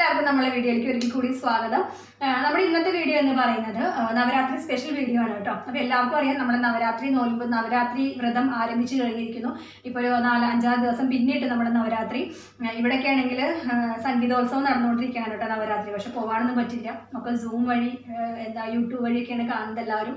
എല്ലാവർക്കും നമ്മളെ വീഡിയോയിലേക്ക് ഒരിക്കൽ കൂടി സ്വാഗതം ആ, നമ്മുടെ ഇന്നത്തെ വീഡിയോ എന്ന് പറയുന്നത് ആ, നവരാത്രി സ്പെഷ്യൽ വീഡിയോ ആണ് കേട്ടോ അപ്പോൾ എല്ലാവർക്കും അറിയാം നമ്മുടെ നവരാത്രി നോൽമ്പ് നവരാത്രി വ്രതം ആരംഭിച്ചു കഴിഞ്ഞിരിക്കുന്നു ഇപ്പോൾ ഒരു നാല് അഞ്ചാറ് ദിവസം പിന്നിട്ട് നമ്മുടെ നവരാത്രി ആ, ഇവിടെയൊക്കെ ആണെങ്കിൽ ആ, സംഗീതോത്സവം നടന്നുകൊണ്ടിരിക്കുകയാണ് കേട്ടോ നവരാത്രി പക്ഷെ പോകാനൊന്നും പറ്റില്ല ഒക്കെ സൂം വഴി ആ, എന്താ യൂട്യൂബ് വഴിയൊക്കെയാണ് കാണുന്നത് എല്ലാവരും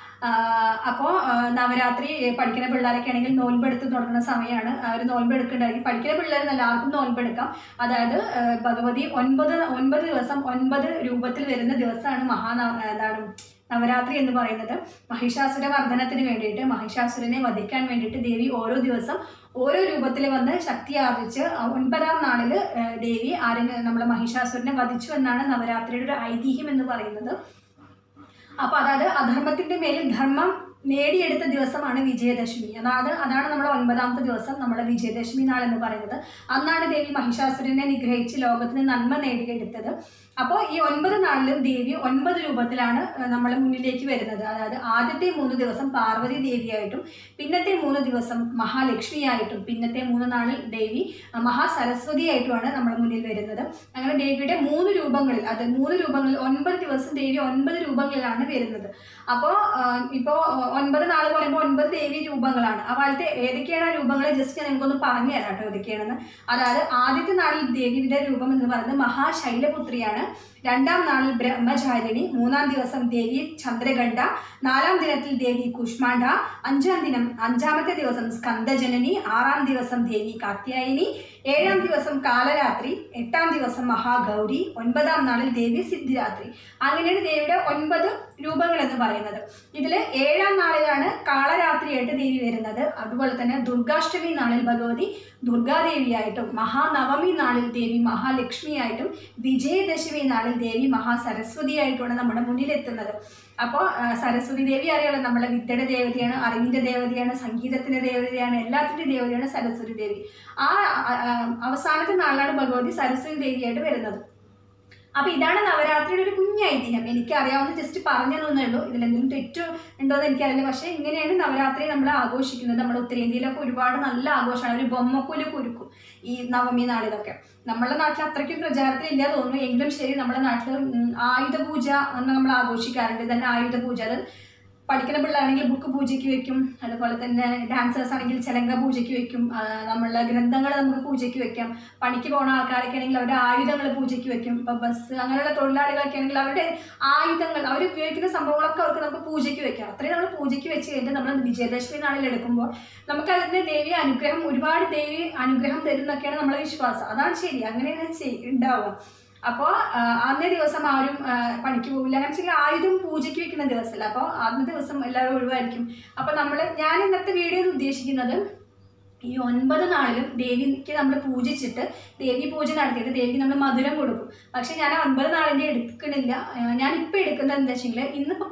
അപ്പോൾ നവരാത്രി പഠിക്കുന്ന പിള്ളേരൊക്കെ ആണെങ്കിൽ നോൽമ്പെടുത്ത് തുടങ്ങുന്ന സമയമാണ് അവർ നോൽമ്പെടുക്കുന്നുണ്ടായിരിക്കും പഠിക്കുന്ന പിള്ളേർ എല്ലാവർക്കും നോൽമ്പെടുക്കാം അതായത് ആ, ഭഗവതി ഒൻപത് ഒൻപത് ദിവസം ഒൻപത് രൂപത്തിൽ വരുന്ന ദിവസമാണ് മഹാ എന്താണ് നവരാത്രി എന്ന് പറയുന്നത് മഹിഷാസുര വർധനത്തിന് വേണ്ടിയിട്ട് മഹിഷാസുരനെ വധിക്കാൻ വേണ്ടിയിട്ട് ദേവി ഓരോ ദിവസം ഓരോ രൂപത്തിൽ വന്ന് ശക്തി ആർജിച്ച് ആ ഒൻപതാം നാളിൽ ദേവി ആരെങ്കിലും നമ്മളെ മഹിഷാസുരനെ വധിച്ചു എന്നാണ് നവരാത്രിയുടെ ഒരു ഐതിഹ്യം എന്ന് പറയുന്നത് അപ്പൊ അതായത് അധർമ്മത്തിന്റെ മേലിൽ ധർമ്മം നേടിയെടുത്ത ദിവസമാണ് വിജയദശമി അതായത് അതാണ് നമ്മുടെ ഒൻപതാമത്തെ ദിവസം നമ്മുടെ വിജയദശമി നാൾ എന്ന് പറയുന്നത് അന്നാണ് ദേവി മഹിഷാസുരനെ നിഗ്രഹിച്ച് ലോകത്തിന് നന്മ നേടിയെടുത്തത് അപ്പോൾ ഈ ഒൻപത് നാളിലും ദേവി ഒൻപത് രൂപത്തിലാണ് നമ്മളെ മുന്നിലേക്ക് വരുന്നത് അതായത് ആദ്യത്തെ മൂന്ന് ദിവസം പാർവതി ദേവിയായിട്ടും പിന്നത്തെ മൂന്ന് ദിവസം മഹാലക്ഷ്മിയായിട്ടും പിന്നത്തെ മൂന്ന് നാളിൽ ദേവി അഹ് മഹാസരസ്വതിയായിട്ടുമാണ് നമ്മുടെ മുന്നിൽ വരുന്നത് അങ്ങനെ ദേവിയുടെ മൂന്ന് രൂപങ്ങളിൽ അത് മൂന്ന് രൂപങ്ങളിൽ ഒൻപത് ദിവസം ദേവി ഒൻപത് രൂപങ്ങളിലാണ് വരുന്നത് അപ്പോൾ ഇപ്പോൾ ഒൻപത് നാൾ പറയുമ്പോൾ ഒൻപത് ദേവി രൂപങ്ങളാണ് അപ്പോൾ അതിലത്തെ ഏതൊക്കെയാണ് ആ രൂപങ്ങൾ ജസ്റ്റ് ഞാൻ നിങ്ങൾക്കൊന്ന് പറഞ്ഞു തരാം കേട്ടോ ഏതൊക്കെയാണെന്ന് അതായത് ആദ്യത്തെ നാളിൽ ദേവിയുടെ രൂപം എന്ന് പറയുന്നത് മഹാശൈലപുത്രിയാണ് രണ്ടാം നാളിൽ ബ്രഹ്മചാരിണി മൂന്നാം ദിവസം ദേവി ചന്ദ്രഗണ്ഡ നാലാം ദിനത്തിൽ ദേവി കുഷ്മാണ്ഡ അഞ്ചാം ദിനം അഞ്ചാമത്തെ ദിവസം സ്കന്ദജനനി ആറാം ദിവസം ദേവി കാത്യായനി ഏഴാം ദിവസം കാലരാത്രി എട്ടാം ദിവസം മഹാഗൗരി ഒൻപതാം നാളിൽ ദേവി സിദ്ധിരാത്രി അങ്ങനെയാണ് ദേവിയുടെ ഒൻപത് രൂപങ്ങൾ എന്ന് പറയുന്നത് ഇതിൽ ഏഴാം നാളിലാണ് കാളരാത്രിയായിട്ട് ദേവി വരുന്നത് അതുപോലെ തന്നെ ദുർഗാഷ്ടമി നാളിൽ ഭഗവതി ദുർഗാദേവിയായിട്ടും മഹാനവമി നാളിൽ ദേവി മഹാലക്ഷ്മിയായിട്ടും വിജയദശമി നാളിൽ ദേവി മഹാസരസ്വതിയായിട്ടുമാണ് നമ്മുടെ മുന്നിലെത്തുന്നത് അപ്പോൾ സരസ്വതി ദേവി അറിയാലോ നമ്മളെ വിദ്യയുടെ ദേവതയാണ് അറിവിൻ്റെ ദേവതയാണ് സംഗീതത്തിൻ്റെ ദേവതയാണ് എല്ലാത്തിൻ്റെ ദേവതയാണ് സരസ്വതി ദേവി ആ ആ, ആ, അവസാനത്തെ നാളിലാണ് ഭഗവതി സരസ്വതി ദേവിയായിട്ട് വരുന്നത് അപ്പൊ ഇതാണ് നവരാത്രിയുടെ ഒരു കുഞ്ഞ് ഐതിഹ്യം എനിക്ക് അറിയാവുന്ന ജസ്റ്റ് പറഞ്ഞു തന്നേ ഉള്ളൂ ഇതിലെന്തെങ്കിലും തെറ്റു ഉണ്ടോ എന്ന് എനിക്കറിയില്ല പക്ഷേ ഇങ്ങനെയാണ് നവരാത്രി നമ്മൾ ആഘോഷിക്കുന്നത് നമ്മുടെ ഉത്തരേന്ത്യയിലൊക്കെ ഒരുപാട് നല്ല ആഘോഷമാണ് ഒരു ബൊമ്മക്കൂല് കുരുക്കും ഈ നവമി നാളിലൊക്കെ നമ്മുടെ നാട്ടിൽ അത്രയ്ക്കും പ്രചാരത്തിലില്ല തോന്നുന്നു എങ്കിലും ശരി നമ്മുടെ നാട്ടിൽ ഉം, ആയുധ പൂജ എന്ന് നമ്മൾ ആഘോഷിക്കാറുണ്ട് തന്നെ ആയുധ പൂജ അത് പഠിക്കുന്ന പിള്ളേരാണെങ്കിൽ ബുക്ക് പൂജയ്ക്ക് വെക്കും അതുപോലെ തന്നെ ഡാൻസേഴ്സ് ആണെങ്കിൽ ചെലങ്ക പൂജയ്ക്ക് വെക്കും ആ, നമ്മളുടെ ഗ്രന്ഥങ്ങൾ നമുക്ക് പൂജയ്ക്ക് വെക്കാം പണിക്ക് പോകുന്ന ആൾക്കാരൊക്കെ ആണെങ്കിൽ അവരുടെ ആയുധങ്ങൾ പൂജയ്ക്ക് വെക്കും ഇപ്പം ബസ് അങ്ങനെയുള്ള തൊഴിലാളികളൊക്കെ ആണെങ്കിൽ അവരുടെ ആയുധങ്ങൾ അവർ ഉപയോഗിക്കുന്ന സംഭവങ്ങളൊക്കെ അവർക്ക് നമുക്ക് പൂജയ്ക്ക് വെക്കാം അത്രയും നമ്മൾ പൂജയ്ക്ക് വെച്ച് കഴിഞ്ഞിട്ട് നമ്മൾ വിജയദശമി നാളിൽ എടുക്കുമ്പോൾ നമുക്ക് അതിൻ്റെ ദേവി അനുഗ്രഹം ഒരുപാട് ദേവി അനുഗ്രഹം തരും എന്നൊക്കെയാണ് നമ്മളെ വിശ്വാസം അതാണ് ശരി അങ്ങനെയാണ് ചെയ്- ഉണ്ടാവുക അപ്പോൾ അന്നേ ദിവസം ആരും ആ, പണിക്ക് പോകില്ല അങ്ങനെ വെച്ചാൽ ആയുധം പൂജയ്ക്ക് വെക്കുന്ന ദിവസമല്ല അപ്പോൾ അന്നേ ദിവസം എല്ലാവരും ഒഴിവായിരിക്കും അപ്പോൾ നമ്മൾ ഞാൻ ഇന്നത്തെ വീഡിയോ ഉദ്ദേശിക്കുന്നത് ഈ ഒൻപത് നാളിലും ദേവിക്ക് നമ്മൾ പൂജിച്ചിട്ട് ദേവി പൂജ നടത്തിയിട്ട് ദേവിക്ക് നമ്മൾ മധുരം കൊടുക്കും പക്ഷെ ഞാൻ ആ ഒൻപത് നാളിൻ്റെ എടുക്കണില്ല ആ, ഞാനിപ്പോൾ എടുക്കുന്നത് എന്താ വെച്ചെങ്കിൽ ഇന്നിപ്പോൾ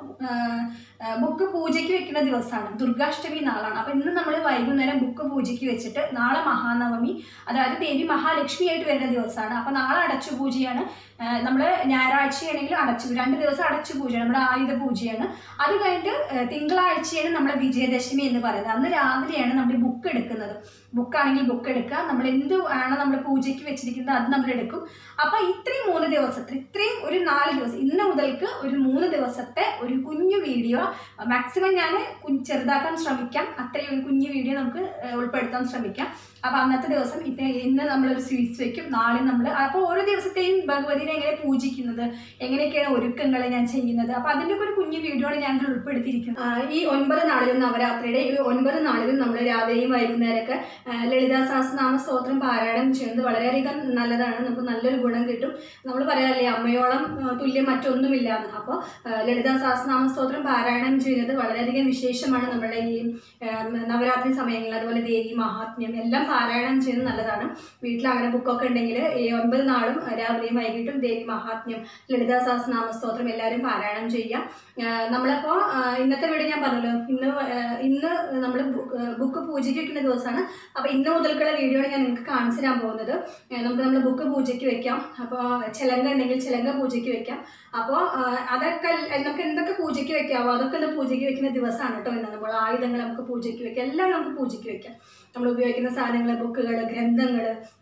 ബുക്ക് പൂജയ്ക്ക് വെക്കുന്ന ദിവസമാണ് ദുർഗാഷ്ടമി നാളാണ് അപ്പോൾ ഇന്ന് നമ്മൾ വൈകുന്നേരം ബുക്ക് പൂജയ്ക്ക് വെച്ചിട്ട് നാളെ മഹാനവമി അതായത് ദേവി മഹാലക്ഷ്മിയായിട്ട് വരുന്ന ദിവസമാണ് അപ്പോൾ നാളെ അടച്ചു പൂജയാണ് നമ്മൾ ഞായറാഴ്ചയാണെങ്കിൽ അടച്ചു രണ്ട് ദിവസം അടച്ചു പൂജയാണ് നമ്മുടെ ആയുധ പൂജയാണ് അത് കഴിഞ്ഞിട്ട് ഏഹ്, തിങ്കളാഴ്ചയാണ് നമ്മുടെ വിജയദശമി എന്ന് പറയുന്നത് അന്ന് രാവിലെയാണ് നമ്മൾ ബുക്ക് എടുക്കുന്നത് ബുക്കാണെങ്കിൽ ബുക്ക് എടുക്കുക നമ്മൾ എന്ത് ആണ് നമ്മൾ പൂജയ്ക്ക് വെച്ചിരിക്കുന്നത് അത് നമ്മൾ എടുക്കും അപ്പോൾ ഇത്രയും മൂന്ന് ദിവസത്തിൽ ഇത്രയും ഒരു നാല് ദിവസം ഇന്ന് മുതൽക്ക് ഒരു മൂന്ന് ദിവസത്തെ ഒരു കുഞ്ഞു വീഡിയോ മാക്സിമം ഞാൻ ചെറുതാക്കാൻ ശ്രമിക്കാം അത്രയും ഒരു കുഞ്ഞു വീഡിയോ നമുക്ക് ഏഹ്, ഉൾപ്പെടുത്താൻ ശ്രമിക്കാം അപ്പോൾ അന്നത്തെ ദിവസം ഇത് ഇന്ന് നമ്മളൊരു സ്വീറ്റ്സ് വെക്കും നാളെ നമ്മൾ അപ്പോൾ ഓരോ ദിവസത്തെയും ഭഗവതിനെ എങ്ങനെ പൂജിക്കുന്നത് എങ്ങനെയൊക്കെയാണ് ഒരുക്കങ്ങൾ ഞാൻ ചെയ്യുന്നത് അപ്പോൾ അതിൻ്റെ ഒക്കെ ഒരു കുഞ്ഞു വീഡിയോ ആണ് ഞാൻ ഇതിൽ ഉൾപ്പെടുത്തിയിരിക്കുന്നത് ആ, ഈ ഒൻപത് നാളിലും നവരാത്രിയുടെ ഈ ഒൻപത് നാളിലും നമ്മൾ രാവിലെയും വൈകുന്നേരമൊക്കെ ആ, ലളിതാ സഹസ്രനാമ സ്തോത്രം പാരായണം ചെയ്യുന്നത് വളരെയധികം നല്ലതാണ് നമുക്ക് നല്ലൊരു ഗുണം കിട്ടും നമ്മൾ പറയാറില്ലേ അമ്മയോളം ആ, തുല്യം മറ്റൊന്നുമില്ല എന്ന് അപ്പോൾ ലളിതാ സഹസ്രനാമ സ്തോത്രം പാരായണം ചെയ്യുന്നത് വളരെയധികം വിശേഷമാണ് നമ്മുടെ ഈ ആ, നവരാത്രി സമയങ്ങളിൽ അതുപോലെ ദേവി മഹാത്മ്യം എല്ലാം പാരായണം ചെയ്യുന്നത് നല്ലതാണ് വീട്ടിൽ അങ്ങനെ ബുക്കൊക്കെ ഉണ്ടെങ്കിൽ ഈ ഒൻപത് നാളും രാവിലെയും വൈകിട്ടും ദേവി മഹാത്മ്യം ലളിതാ സഹസ്രനാമ സ്തോത്രം എല്ലാവരും പാരായണം ചെയ്യാം ആഹ് നമ്മളിപ്പോൾ ആഹ് ഇന്നത്തെ വീഡിയോ ഞാൻ പറഞ്ഞല്ലോ ഇന്ന് ആഹ് ഇന്ന് നമ്മൾ ബുക്ക് പൂജയ്ക്ക് വെക്കുന്ന ദിവസമാണ് അപ്പോൾ ഇന്ന് മുതൽക്കുള്ള വീഡിയോ ആണ് ഞാൻ നിങ്ങൾക്ക് കാണിച്ചു തരാൻ പോകുന്നത് ആഹ് നമുക്ക് നമ്മൾ ബുക്ക് പൂജയ്ക്ക് വെക്കാം അപ്പോൾ ചിലങ്ക ഉണ്ടെങ്കിൽ ചിലങ്ക പൂജയ്ക്ക് വെക്കാം അപ്പോൾ അതൊക്കെ നമുക്ക് എന്തൊക്കെ പൂജയ്ക്ക് വെക്കാവോ അതൊക്കെ ഒന്ന് പൂജയ്ക്ക് വെക്കുന്ന ദിവസമാണ് കേട്ടോ ഇന്ന് നമ്മൾ ആയുധങ്ങൾ നമുക്ക് പൂജയ്ക്ക് വെക്കാം എല്ലാം നമുക്ക് പൂജയ്ക്ക് വെക്കാം നമ്മൾ ഉപയോഗിക്കുന്ന സാധനങ്ങൾ ബുക്കുകൾ ഗ്രന്ഥങ്ങൾ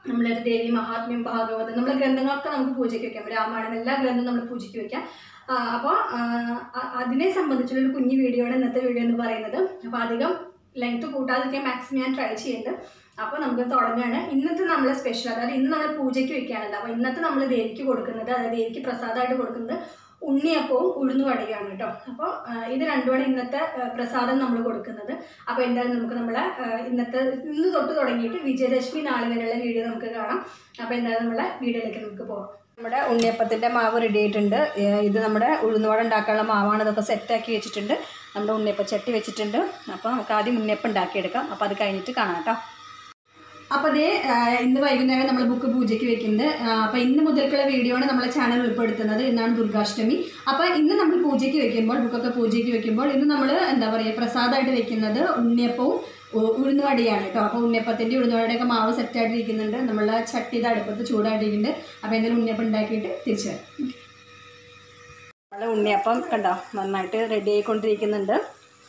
നമ്മളൊരു ദേവി മഹാത്മ്യം ഭാഗവതം നമ്മളെ ഗ്രന്ഥങ്ങളൊക്കെ നമുക്ക് പൂജയ്ക്ക് വെക്കാം രാമായണം എല്ലാ ഗ്രന്ഥവും നമ്മൾ പൂജയ്ക്ക് വെക്കാം അപ്പോൾ അതിനെ സംബന്ധിച്ചുള്ളൊരു കുഞ്ഞു വീഡിയോ ആണ് ഇന്നത്തെ വീഡിയോ എന്ന് പറയുന്നത് അപ്പോൾ അധികം ലെങ്ത് കൂട്ടാതിരിക്കാൻ മാക്സിമം ഞാൻ ട്രൈ ചെയ്യുന്നുണ്ട് അപ്പോൾ നമുക്ക് തുടങ്ങുകയാണ് ഇന്നത്തെ നമ്മളെ സ്പെഷ്യൽ അതായത് ഇന്ന് നമ്മൾ പൂജയ്ക്ക് വെക്കുകയാണല്ലോ അപ്പോൾ ഇന്നത്തെ നമ്മൾ ദേവിക്ക് കൊടുക്കുന്നത് അതായത് ദേവിക്ക് പ്രസാദമായിട്ട് കൊടുക്കുന്നത് ഉണ്ണിയപ്പവും ഉഴുന്നുവടയാണ് കേട്ടോ അപ്പോൾ ഇത് രണ്ടുമാണ് ഇന്നത്തെ ആ, പ്രസാദം നമ്മൾ കൊടുക്കുന്നത് അപ്പോൾ എന്തായാലും നമുക്ക് നമ്മളെ ആ, ഇന്നത്തെ ഇന്ന് തൊട്ട് തുടങ്ങിയിട്ട് വിജയദശമി നാളെ വരെയുള്ള വീഡിയോ നമുക്ക് കാണാം അപ്പോൾ എന്തായാലും നമ്മളെ വീഡിയോയിലേക്ക് നമുക്ക് പോകാം നമ്മുടെ ഉണ്ണിയപ്പത്തിൻ്റെ മാവ് റെഡി ആയിട്ടുണ്ട് ഏ, ഇത് നമ്മുടെ ഉഴുന്നുവട ഉണ്ടാക്കാനുള്ള മാവാണ് ഇതൊക്കെ സെറ്റാക്കി വെച്ചിട്ടുണ്ട് നമ്മുടെ ഉണ്ണിയപ്പ ചട്ടി വെച്ചിട്ടുണ്ട് അപ്പോൾ നമുക്ക് ആദ്യം ഉണ്ണിയപ്പം ഉണ്ടാക്കിയെടുക്കാം അപ്പോൾ അത് കഴിഞ്ഞിട്ട് കാണാം കേട്ടോ അപ്പോൾ അതേ ഇന്ന് വൈകുന്നേരം നമ്മൾ ബുക്ക് പൂജയ്ക്ക് വെക്കുന്നത് അപ്പോൾ ഇന്ന് മുതൽക്കുള്ള വീഡിയോ ആണ് നമ്മളെ ചാനൽ ഉൾപ്പെടുത്തുന്നത് ഇന്നാണ് ദുർഗാഷ്ടമി അപ്പോൾ ഇന്ന് നമ്മൾ പൂജയ്ക്ക് വെക്കുമ്പോൾ ബുക്കൊക്കെ പൂജയ്ക്ക് വെക്കുമ്പോൾ ഇന്ന് നമ്മൾ എന്താ പറയുക പ്രസാദമായിട്ട് വെക്കുന്നത് ഉണ്ണിയപ്പവും ഉ- ഉഴുന്നുവടയാണ് കേട്ടോ അപ്പോൾ ഉണ്ണിയപ്പത്തിൻ്റെ ഉഴുന്നുവടയുടെയൊക്കെ മാവ് സെറ്റായിട്ടിരിക്കുന്നുണ്ട് നമ്മളെ ചട്ടിയുടെ അടുപ്പത്ത് ചൂടായിട്ടിരിക്കുന്നുണ്ട് അപ്പോൾ എന്തായാലും ഉണ്ണിയപ്പം ഉണ്ടാക്കിയിട്ട് തിരിച്ചു വരാം നമ്മളെ ഉണ്ണിയപ്പം കണ്ടോ നന്നായിട്ട് റെഡി ആയിക്കൊണ്ടിരിക്കുന്നുണ്ട്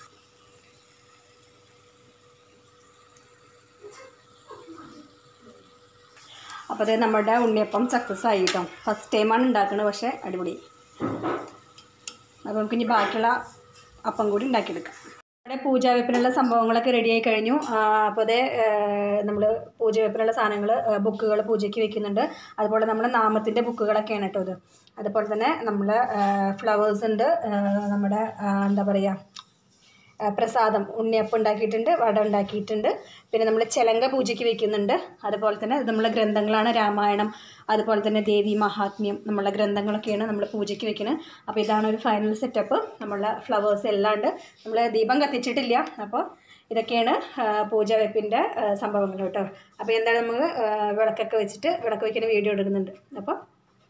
അപ്പോൾ അത് നമ്മുടെ ഉണ്ണിയപ്പം സക്സസ് ആയി കേട്ടോ ഫസ്റ്റ് ടൈമാണ് ഉണ്ടാക്കുന്നത് പക്ഷേ അടിപൊളി അപ്പോൾ നമുക്ക് ഇനി ബാക്കിയുള്ള അപ്പം കൂടി ഉണ്ടാക്കിയെടുക്കാം നമ്മുടെ പൂജാവെപ്പിനുള്ള സംഭവങ്ങളൊക്കെ റെഡിയായി കഴിഞ്ഞു ആ, അപ്പോൾ അതേ നമ്മൾ പൂജവെപ്പിനുള്ള സാധനങ്ങൾ ബുക്കുകൾ പൂജയ്ക്ക് വെക്കുന്നുണ്ട് അതുപോലെ നമ്മുടെ നാമത്തിൻ്റെ ബുക്കുകളൊക്കെയാണ് കേട്ടോ ഇത് അതുപോലെ തന്നെ നമ്മൾ ഫ്ലവേഴ്സ് ഉണ്ട് ആ, നമ്മുടെ ആ, എന്താ പറയുക ആ, പ്രസാദം ഉണ്ണിയപ്പം ഉണ്ടാക്കിയിട്ടുണ്ട് വട ഉണ്ടാക്കിയിട്ടുണ്ട് പിന്നെ നമ്മൾ ചെലങ്ക പൂജയ്ക്ക് വെക്കുന്നുണ്ട് അതുപോലെ തന്നെ ഇത് നമ്മളെ ഗ്രന്ഥങ്ങളാണ് രാമായണം അതുപോലെ തന്നെ ദേവി മഹാത്മ്യം നമ്മളെ ഗ്രന്ഥങ്ങളൊക്കെയാണ് നമ്മൾ പൂജയ്ക്ക് വെക്കുന്നത് അപ്പോൾ ഇതാണ് ഒരു ഫൈനൽ സെറ്റപ്പ് നമ്മളെ ഫ്ലവേഴ്സ് എല്ലാം ഉണ്ട് നമ്മൾ ദീപം കത്തിച്ചിട്ടില്ല അപ്പോൾ ഇതൊക്കെയാണ് ആ, പൂജ വെപ്പിൻ്റെ സംഭവങ്ങൾ കേട്ടോ അപ്പോൾ എന്താണ് നമ്മൾ ആ, വിളക്കൊക്കെ വെച്ചിട്ട് വിളക്ക് വയ്ക്കുന്ന വീഡിയോ എടുക്കുന്നുണ്ട് അപ്പോൾ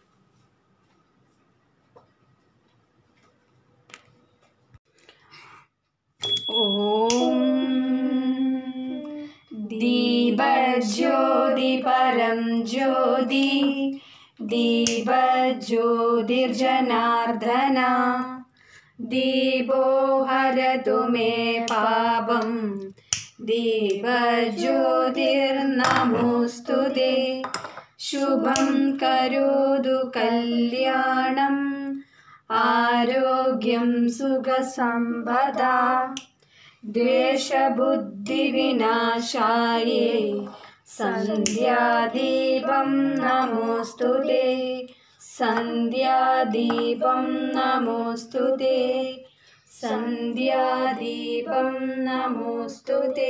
ഓം ദീപജ്യോതി പരം ജ്യോതി ദീപജ്യോതിർജനാർദ്ദന ദീപോ ഹരതു മേ പാപം ദീപജ്യോതിർനമോസ്തു തേ ശുഭം കരോതു കല്യാണം ആരോഗ്യം സുഖസമ്പദാ द्वेषबुद्धिविनाशाये सन्ध्यादीपं नमोऽस्तु ते सन्ध्यादीपं नमोऽस्तु ते सन्ध्यादीपं नमोऽस्तु ते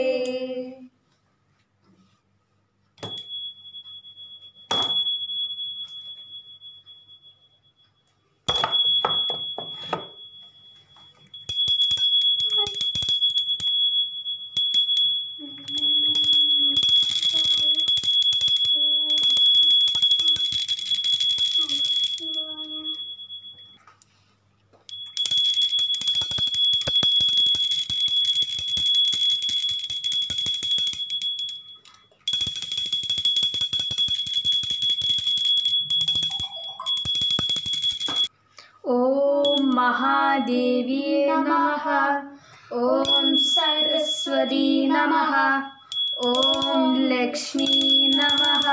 ॐ महादेवी नमः ॐ सरस्वती नमः ॐ लक्ष्मी नमः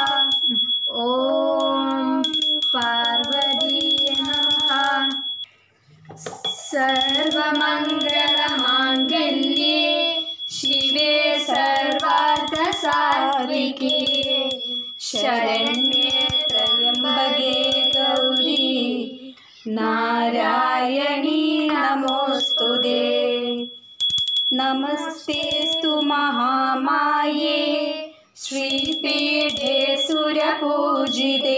ॐ पार्वती नमः सर्वमङ्गलमाङ्गल्ये शिवे सर्वार्थसात्विके शरण्ये त्र्यम्बके गौरी नारायणी नमोऽस्तु ते नमस्तेस्तु महामाये श्रीपीठे सुरपूजिते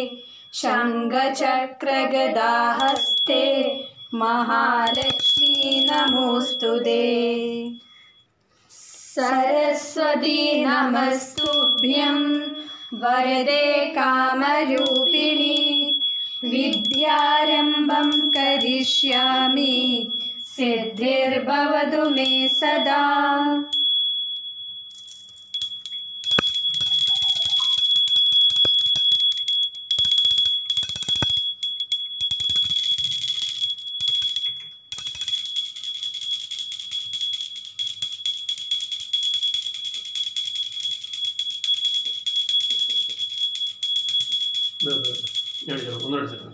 शङ्खचक्रगदाहस्ते महालक्ष्मी नमोऽस्तु ते सरस्वती नमस्तुभ्यं वरदे कामरूपिणि विद्यारम्भं करिष्यामि सिद्धिर्भवतु मे सदा ഇത് ഇത് ഞാൻ അടിച്ചോളാം ഒന്നും അടിച്ചിട്ട്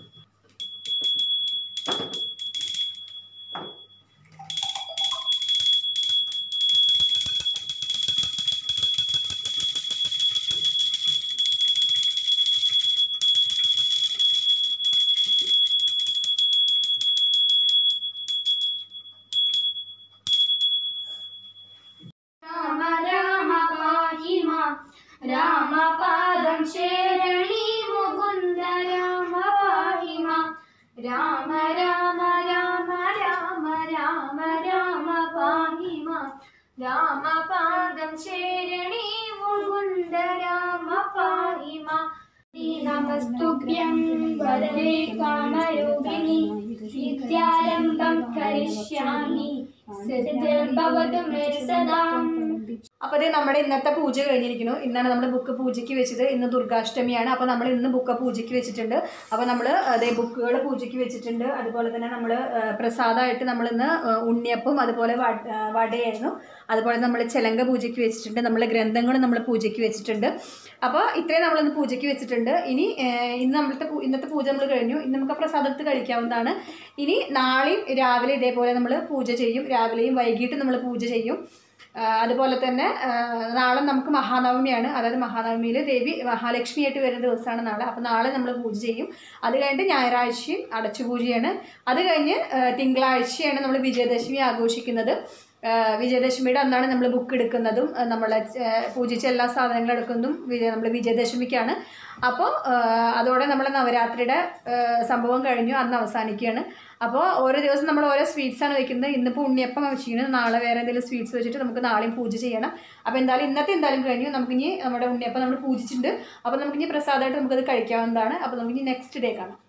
രാമ രാമ പാഹി മാം രാമപാദം ശരണി മുകുന്ദ രാമ പാഹി മാം രാമ രാമ രാമ രാമ രാമ രാമ പാഹി മാം രാമപാദം ശരണി മുകുന്ദ രാമ പാഹി മാം നമസ്തുഭ്യം വരദേ കാമരൂപിണി വിദ്യാരംഭം കരിഷ്യാമി സിദ്ധിർഭവതു മേ സദാ അപ്പോൾ ഇത് നമ്മുടെ ഇന്നത്തെ പൂജ കഴിഞ്ഞിരിക്കുന്നു ഇന്നാണ് നമ്മൾ ബുക്ക് പൂജയ്ക്ക് വെച്ചത് ഇന്ന് ദുർഗാഷ്ടമിയാണ് അപ്പോൾ നമ്മൾ ഇന്ന് ബുക്ക് പൂജയ്ക്ക് വെച്ചിട്ടുണ്ട് അപ്പോൾ നമ്മൾ അതേ ബുക്കുകൾ പൂജയ്ക്ക് വെച്ചിട്ടുണ്ട് അതുപോലെ തന്നെ നമ്മൾ പ്രസാദമായിട്ട് നമ്മൾ ഇന്ന് ഉണ്ണിയപ്പം അതുപോലെ വട- ആ, വടയായിരുന്നു അതുപോലെ നമ്മൾ ചിലങ്ക പൂജയ്ക്ക് വെച്ചിട്ടുണ്ട് നമ്മൾ ഗ്രന്ഥങ്ങൾ നമ്മൾ പൂജയ്ക്ക് വെച്ചിട്ടുണ്ട് അപ്പോൾ ഇത്രയും നമ്മളിന്ന് പൂജയ്ക്ക് വെച്ചിട്ടുണ്ട് ഇനി ആ, ഇന്ന് നമ്മളത്തെ പൂ- ഇന്നത്തെ പൂജ നമ്മൾ കഴിഞ്ഞു ഇന്ന് നമുക്ക് പ്രസാദത്ത് കഴിക്കാവുന്നതാണ് ഇനി നാളെയും രാവിലെ ഇതേപോലെ നമ്മൾ പൂജ ചെയ്യും രാവിലെയും വൈകിട്ടും നമ്മൾ പൂജ ചെയ്യും ആ, അതുപോലെ തന്നെ ആ, നാളെ നമുക്ക് മഹാനവമിയാണ് അതായത് മഹാനവമിയിൽ ദേവി മഹാലക്ഷ്മിയായിട്ട് വരുന്ന ദിവസമാണ് നാളെ അപ്പോൾ നാളെ നമ്മൾ പൂജ ചെയ്യും അത് കഴിഞ്ഞിട്ട് ഞായറാഴ്ചയും അടച്ചുപൂജയാണ് അത് കഴിഞ്ഞ് ആ, തിങ്കളാഴ്ചയാണ് നമ്മൾ വിജയദശമി ആഘോഷിക്കുന്നത് ആ, വിജയദശമിയുടെ അന്നാണ് നമ്മൾ ബുക്ക് എടുക്കുന്നതും ആ, നമ്മളെ ആ, പൂജിച്ച എല്ലാ സാധനങ്ങളും എടുക്കുന്നതും വിജയ നമ്മൾ വിജയദശമിക്കാണ് അപ്പോൾ ആ, അതോടെ നമ്മൾ നവരാത്രിയുടെ ആ, സംഭവം കഴിഞ്ഞു അന്ന് അവസാനിക്കുകയാണ് അപ്പോൾ ഓരോ ദിവസം നമ്മൾ ഓരോ സ്വീറ്റ്സ് ആണ് വെക്കുന്നത് ഇന്നിപ്പോൾ ഉണ്ണിയപ്പം വെച്ചിരിക്കുന്നത് നാളെ വേറെ എന്തെങ്കിലും സ്വീറ്റ്സ് വെച്ചിട്ട് നമുക്ക് നാളെയും പൂജ ചെയ്യണം അപ്പോൾ എന്തായാലും ഇന്നത്തെ എന്തായാലും കഴിഞ്ഞു നമുക്കിനി നമ്മുടെ ഉണ്ണിയപ്പം നമ്മൾ പൂജിച്ചിട്ടുണ്ട് അപ്പോൾ നമുക്കിനി പ്രസാദമായിട്ട് നമുക്കത് കഴിക്കാവുന്നതാണ് അപ്പോൾ നമുക്കിനി നെക്സ്റ്റ് ഡേ കാണാം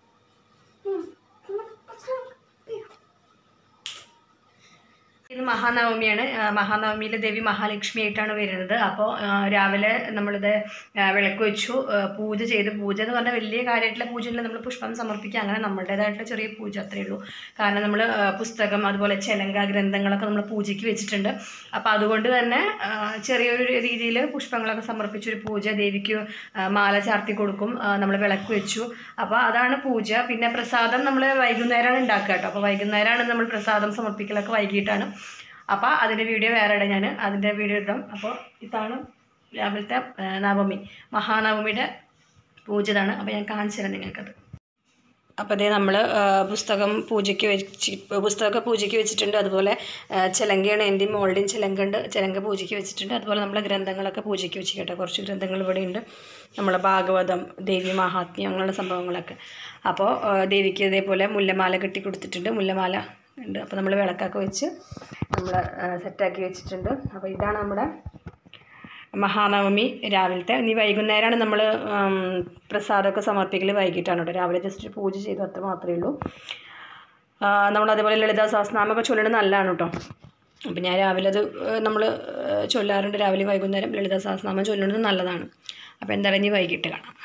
ഇത് മഹാനവമിയാണ് ആ, മഹാനവമിയിൽ ദേവി മഹാലക്ഷ്മി ആയിട്ടാണ് വരുന്നത് അപ്പോൾ ആ, രാവിലെ നമ്മളിത് ആ, വിളക്ക് വെച്ചു ആ, പൂജ ചെയ്ത് പൂജ എന്ന് പറഞ്ഞാൽ വലിയ കാര്യമായിട്ടുള്ള പൂജയില്ല നമ്മൾ പുഷ്പം സമർപ്പിക്കുക അങ്ങനെ നമ്മുടേതായിട്ടുള്ള ചെറിയ പൂജ അത്രയേ ഉള്ളൂ കാരണം നമ്മൾ പുസ്തകം അതുപോലെ ചെലങ്ക ഗ്രന്ഥങ്ങളൊക്കെ നമ്മൾ പൂജയ്ക്ക് വെച്ചിട്ടുണ്ട് അപ്പോൾ അതുകൊണ്ട് തന്നെ ആ, ചെറിയൊരു രീതിയിൽ പുഷ്പങ്ങളൊക്കെ സമർപ്പിച്ചൊരു പൂജ ദേവിക്ക് ആ, മാല ചാർത്തി കൊടുക്കും നമ്മൾ വിളക്ക് വെച്ചു അപ്പോൾ അതാണ് പൂജ പിന്നെ പ്രസാദം നമ്മൾ വൈകുന്നേരമാണ് ഉണ്ടാക്കുക കേട്ടോ അപ്പോൾ വൈകുന്നേരമാണ് നമ്മൾ പ്രസാദം സമർപ്പിക്കലൊക്കെ വൈകിട്ടാണ് അപ്പോൾ അതിൻ്റെ വീഡിയോ വേറെ ഇടാം ഞാൻ അതിൻ്റെ വീഡിയോ ഇടാം അപ്പോൾ ഇതാണ് രാവിലത്തെ ആ, നവമി മഹാനവമിയുടെ പൂജ ഇതാണ് അപ്പോൾ ഞാൻ കാണിച്ചു തരാം നിങ്ങൾക്കത് അപ്പോൾ അതേ നമ്മൾ പുസ്തകം പൂജയ്ക്ക് വെച്ച് പുസ്തകമൊക്കെ പൂജയ്ക്ക് വെച്ചിട്ടുണ്ട് അതുപോലെ ആ, ചിലങ്കയാണ് എൻ്റെയും മോളുടെയും ചിലങ്ക ഉണ്ട് ചിലങ്ക പൂജയ്ക്ക് വെച്ചിട്ടുണ്ട് അതുപോലെ നമ്മളെ ഗ്രന്ഥങ്ങളൊക്കെ പൂജയ്ക്ക് വെച്ച് കേട്ടോ കുറച്ച് ഗ്രന്ഥങ്ങൾ ഇവിടെ ഉണ്ട് നമ്മളെ ഭാഗവതം ദേവി മഹാത്മ്യം അങ്ങനെയുള്ള സംഭവങ്ങളൊക്കെ അപ്പോൾ ആ, ദേവിക്ക് ഇതേപോലെ മുല്ലമാല കെട്ടി കൊടുത്തിട്ടുണ്ട് മുല്ലമാല ഉണ്ട് അപ്പോൾ നമ്മൾ വിളക്കൊക്കെ വെച്ച് നമ്മൾ സെറ്റാക്കി വെച്ചിട്ടുണ്ട് അപ്പോൾ ഇതാണ് നമ്മുടെ മഹാനവമി രാവിലത്തെ ഇനി വൈകുന്നേരമാണ് നമ്മൾ പ്രസാദമൊക്കെ സമർപ്പിക്കൽ വൈകിട്ടാണ് കേട്ടോ രാവിലെ ജസ്റ്റ് പൂജ ചെയ്തു അത്ര മാത്രമേ ഉള്ളൂ ആ, നമ്മൾ അതേപോലെ ലളിതാ സഹസ്രനാമൊക്കെ ചൊല്ലണത് നല്ലതാണ് കേട്ടോ അപ്പം ഞാൻ രാവിലെ അത് നമ്മൾ ചൊല്ലാറുണ്ട് രാവിലെ വൈകുന്നേരം ലളിതാ സഹസ്രനാമം ചൊല്ലുന്നത് നല്ലതാണ് അപ്പോൾ എന്തായാലും ഇനി വൈകിട്ട് കാണാം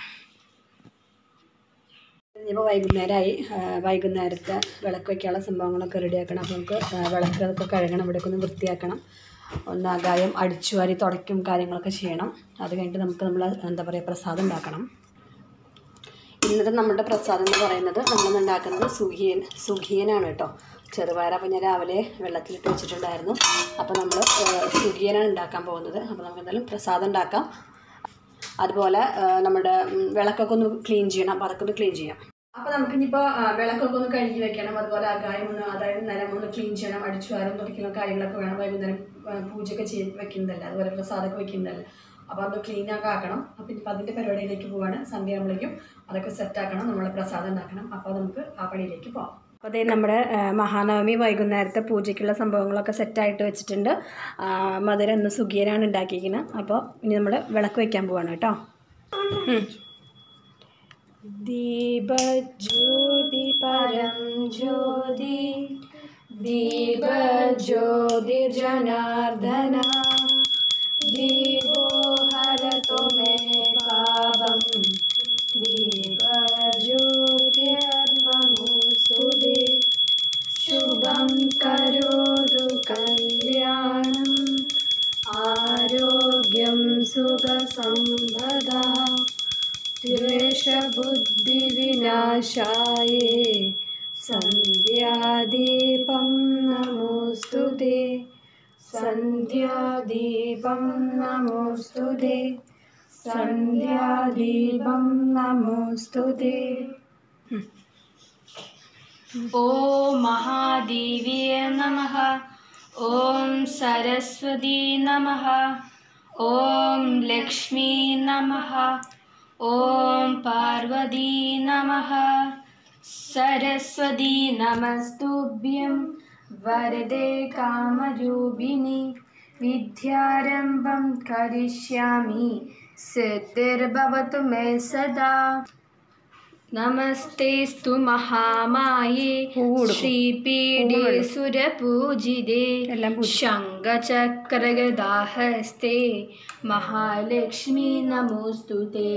ഇനിയിപ്പോൾ വൈകുന്നേരമായി ആ, വൈകുന്നേരത്തെ വിളക്ക് വയ്ക്കാനുള്ള സംഭവങ്ങളൊക്കെ റെഡിയാക്കണം അപ്പോൾ നമുക്ക് ആ, വിളക്കൊക്കെ കഴുകണം ഇവിടെയൊക്കെ ഒന്ന് വൃത്തിയാക്കണം ഒന്ന് ആകായം അടിച്ചു വാരി തുടയ്ക്കും കാര്യങ്ങളൊക്കെ ചെയ്യണം അത് കഴിഞ്ഞിട്ട് നമുക്ക് നമ്മൾ എന്താ പറയുക പ്രസാദം ഉണ്ടാക്കണം ഇന്നത്തെ നമ്മുടെ പ്രസാദം എന്ന് പറയുന്നത് നമ്മളിന്ന് ഉണ്ടാക്കുന്നത് സുഖിയൻ സുഖിയനാണ് കേട്ടോ ചെറുപയർ അപ്പം ഞാൻ രാവിലെ വെള്ളത്തിലിട്ട് വെച്ചിട്ടുണ്ടായിരുന്നു അപ്പോൾ നമ്മൾ സുഖിയനാണ് ഉണ്ടാക്കാൻ പോകുന്നത് അപ്പോൾ നമുക്ക് എന്തായാലും പ്രസാദം ഉണ്ടാക്കാം അതുപോലെ ആ, നമ്മുടെ ഉം, വിളക്കൊക്കെ ഒന്ന് ക്ലീൻ ചെയ്യണം അപ്പോൾ അതൊക്കെ ഒന്ന് ക്ലീൻ ചെയ്യാം അപ്പോൾ നമുക്കിനിപ്പോൾ വിളക്കൊക്കെ ഒന്ന് കഴുകി വെക്കണം അതുപോലെ അകായം ഒന്ന് അതായത് നിലം ഒന്ന് ക്ലീൻ ചെയ്യണം അടിച്ചു വാരം തുടയ്ക്കണം കാര്യങ്ങളൊക്കെ വേണം വൈകുന്നേരം ആ, പൂജയൊക്കെ ചെയ്ത് വെക്കുന്നതല്ല അതുപോലെ പ്രസാദമൊക്കെ വെക്കുന്നതല്ല അപ്പോൾ അത് ക്ലീൻ ഒക്കെ ആക്കണം അപ്പോൾ ഇനിയിപ്പോൾ അതിൻ്റെ പരിപാടിയിലേക്ക് പോവാണ് സന്ധ്യ ആകുമ്പോഴേക്കും അതൊക്കെ സെറ്റ് ആക്കണം നമ്മളെ പ്രസാദം ഉണ്ടാക്കണം അപ്പോൾ നമുക്ക് ആ പണിയിലേക്ക് പോകാം അപ്പോൾ അതേ നമ്മുടെ ആ, മഹാനവമി വൈകുന്നേരത്തെ പൂജയ്ക്കുള്ള സംഭവങ്ങളൊക്കെ സെറ്റായിട്ട് വെച്ചിട്ടുണ്ട് ആ, മധുരം ഇന്ന് സുഖിയനാണ് ഉണ്ടാക്കിയിരിക്കുന്നത് അപ്പോൾ ഇനി നമ്മൾ വിളക്ക് വയ്ക്കാൻ പോവാണ് കേട്ടോ ഉം. ദീപജ്യോതി പരം ജ്യോതി ദീപജ്യോതിർജനാർദ്ദന ദീപോ ഹരതു മേ പാപം ദീപജ്യോതിർനമോസ്തുതേ ശുഭം കരോതു കല്യാണം ആരോഗ്യം സുഖസമ്പദ ദ്വേഷബുദ്ധി सर्वबुद्धिविनाशाये सन्ध्यादीपं नमोऽस्तु ते सन्ध्यादीपं नमोऽस्तु ते सन्ध्यादीपं नमोऽस्तु ते ॐ महादेव्ये नमः ॐ सरस्वती नमः ॐ लक्ष्मी नमः ॐ पार्वती नमः सरस्वती नमस्तुभ्यं वरदे कामरूपिणि विद्यारम्भं करिष्यामि सिद्धिर्भवतु मे सदा नमस्तेस्तु महामाये പൂവ് श्रीपीडे सुरपूजिते എല്ലാം പൂജി- शङ्खचक्रगदाहस्ते महालक्ष्मी नमोऽस्तु ते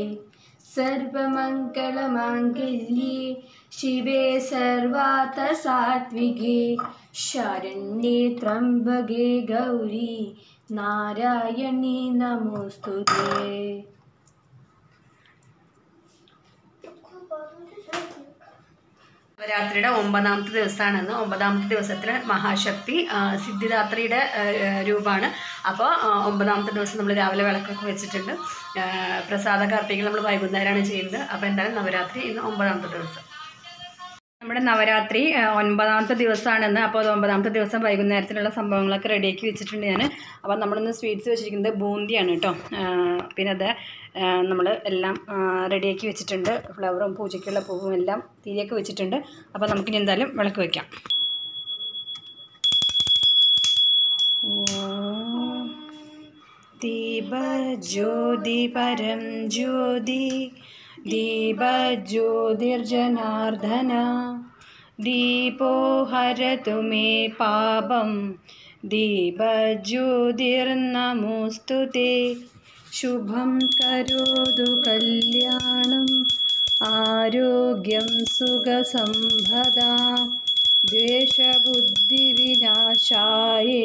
सर्वमङ्गलमाङ्गल्ये शिवे सर्वार्थसात्विके शरण्ये त्र्यम्बके गौरी नारायणी नमोऽस्तु ते നവരാത്രിയുടെ ഒമ്പതാമത്തെ ദിവസമാണെന്ന് ഒമ്പതാമത്തെ ദിവസത്തിൽ മഹാശക്തി ആ, സിദ്ധിദാത്രിയുടെ ആ, രൂപമാണ് അപ്പോൾ ഒമ്പതാമത്തെ ദിവസം നമ്മൾ രാവിലെ വിളക്കൊക്കെ വെച്ചിട്ടുണ്ട് ആ, പ്രസാദ കാർത്തികൾ നമ്മൾ വൈകുന്നേരമാണ് ചെയ്യുന്നത് അപ്പോൾ എന്തായാലും നവരാത്രി ഇന്ന് ഒമ്പതാമത്തെ ദിവസം നമ്മുടെ നവരാത്രി ആ, ഒൻപതാമത്തെ ദിവസമാണെന്ന് അപ്പോൾ അത് ഒമ്പതാമത്തെ ദിവസം വൈകുന്നേരത്തിലുള്ള സംഭവങ്ങളൊക്കെ റെഡിയാക്കി വെച്ചിട്ടുണ്ട് ഞാൻ അപ്പോൾ നമ്മളിന്ന് സ്വീറ്റ്സ് വെച്ചിരിക്കുന്നത് ബൂന്തിയാണ് കേട്ടോ ആ, പിന്നെ അത് നമ്മൾ എല്ലാം റെഡിയാക്കി വെച്ചിട്ടുണ്ട് ഫ്ലവറും പൂജയ്ക്കുള്ള പൂവും എല്ലാം തീയൊക്കെ വെച്ചിട്ടുണ്ട് അപ്പോൾ നമുക്കിനി എന്തായാലും വിളക്ക് വയ്ക്കാം ഓം ദീപജ്യോതി പരം ജ്യോതി ദീപജ്യോതിർജനാർദ്ദന ദീപോ ഹരതു മേ പാപം ദീപജ്യോതിർനമോസ്തു തേ ശുഭം കരോതു കല്യാണം ആരോഗ്യം സുഖസമ്പദാ ദ്വേഷബുദ്ധിവിനാശായേ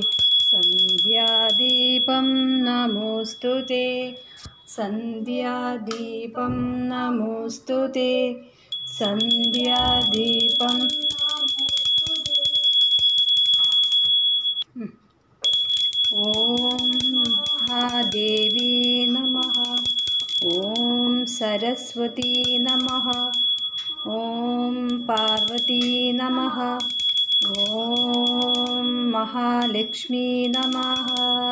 സന്ധ്യാദീപം നമോസ്തു തേ സന്ധ്യാദീപം നമോസ്തു തേ സന്ധ്യാദീപം ഉം. ഓം മഹാദേവി നമഃ ഓം സരസ്വതി നമഃ ഓം പാർവതി നമഃ ഓം മഹാലക്ഷ്മി നമഃ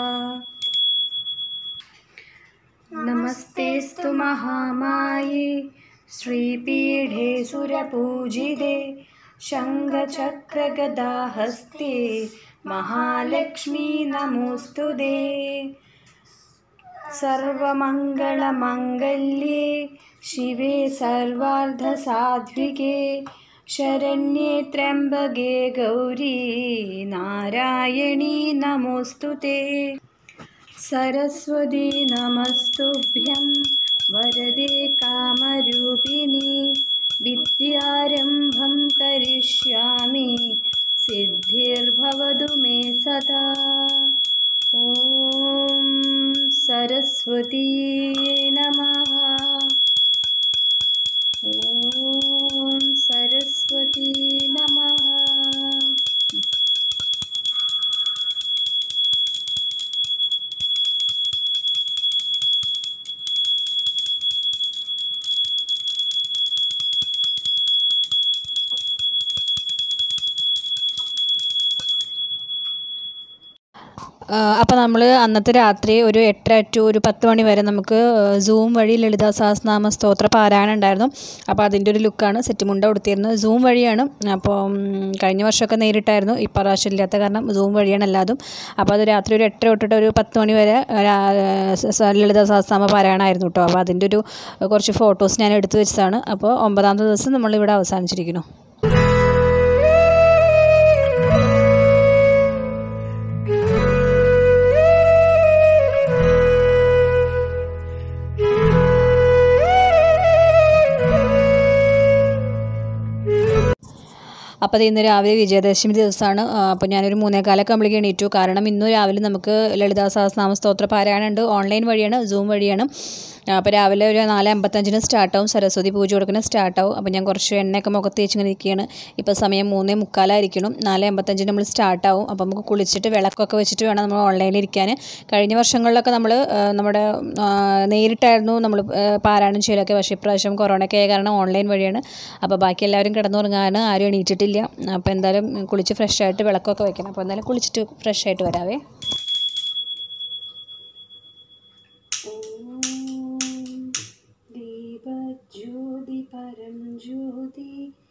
നമസ്തേസ്തു മഹാമായേ ശ്രീപീഠേ സുരപൂജിതേ ശംഖചക്രഗദാഹസ്തേ മഹാലക്ഷ്മീ നമോസ്തു ദേ സർവമംഗളമംഗല്യേ ശിവേ സർവാർദ്ധസാധ്വികേ ശരണ്യേ ത്രയംബകേ ഗൗരീ നാരായണീ നമോസ്തു തേ सरस्वती नमस्तुभ्यं वरदे कामरूपिणि विद्यारम्भं करिष्यामि सिद्धिर्भवतु मे सदा ॐ सरस्वती नमः ॐ सरस्वती नमः അപ്പോൾ നമ്മൾ അന്നത്തെ രാത്രി ഒരു എട്ടര ടു ഒരു പത്ത് മണി വരെ നമുക്ക് സൂം വഴി ലളിതാ സഹസ്രനാമ സ്തോത്ര പാരായണം ഉണ്ടായിരുന്നു അപ്പോൾ അതിൻ്റെ ഒരു ലുക്കാണ് സെറ്റ് മുണ്ട കൊടുത്തിരുന്നത് സൂം വഴിയാണ് അപ്പോൾ ഉം, കഴിഞ്ഞ വർഷമൊക്കെ നേരിട്ടായിരുന്നു ഈ പ്രാവശ്യം ഇല്ലാത്ത കാരണം സൂം വഴിയാണ് എല്ലാതും അപ്പോൾ അത് രാത്രി ഒരു എട്ടര തൊട്ടിട്ട് ഒരു പത്ത് മണി വരെ രാ- സ- സ- ലളിതാ സഹസ്രനാമ പാരായണമായിരുന്നു കേട്ടോ അപ്പോൾ അതിൻ്റെ ഒരു കുറച്ച് ഫോട്ടോസ് ഞാൻ എടുത്തു വെച്ചതാണ് അപ്പോൾ ഒമ്പതാമത്തെ ദിവസം നമ്മളിവിടെ അവസാനിച്ചിരിക്കുന്നു അപ്പോൾ അത് ഇന്ന് രാവിലെ വിജയദശമി ദിവസമാണ് അപ്പോൾ ഞാനൊരു മൂന്നേകാലൊക്കെ ആകുമ്പോഴേക്കും എണീറ്റു കാരണം ഇന്ന് രാവിലെ നമുക്ക് ലളിതാ സഹസ്രനാമ സ്തോത്ര പാരായണം ഉണ്ട് ഓൺലൈൻ വഴിയാണ് സൂം വഴിയാണ് അപ്പോൾ രാവിലെ ഒരു നാല് അമ്പത്തഞ്ചിന് സ്റ്റാർട്ടാവും സരസ്വതി പൂജ കൊടുക്കുന്ന സ്റ്റാർട്ടാവും അപ്പോൾ ഞാൻ കുറച്ച് എണ്ണയൊക്കെ മുഖത്ത് തേച്ചിങ്ങനെ ഇരിക്കുകയാണ് ഇപ്പോൾ സമയം മൂന്നേ മുക്കാലായിരിക്കണം നാല് അമ്പത്തഞ്ചിന് നമ്മൾ സ്റ്റാർട്ടാവും അപ്പോൾ നമുക്ക് കുളിച്ചിട്ട് വിളക്കൊക്കെ വെച്ചിട്ട് വേണം നമ്മൾ ഓൺലൈനിൽ ഇരിക്കാൻ കഴിഞ്ഞ വർഷങ്ങളിലൊക്കെ നമ്മൾ നമ്മുടെ ആ, നേരിട്ടായിരുന്നു നമ്മൾ പാരായണം ചെയ്യലൊക്കെ പക്ഷേ ഇപ്രാവശ്യം കൊറോണയൊക്കെ ആയ കാരണം ഓൺലൈൻ വഴിയാണ് അപ്പോൾ ബാക്കി എല്ലാവരും കിടന്നുറങ്ങാൻ ആരും എണീറ്റിട്ടില്ല അപ്പോൾ എന്തായാലും കുളിച്ച് ഫ്രഷ് ആയിട്ട് വിളക്കൊക്കെ വെക്കണം അപ്പോൾ എന്തായാലും കുളിച്ചിട്ട് ഫ്രഷ് ആയിട്ട് വരാവേ ദീപജ്യോതി പരം ജ്യോതി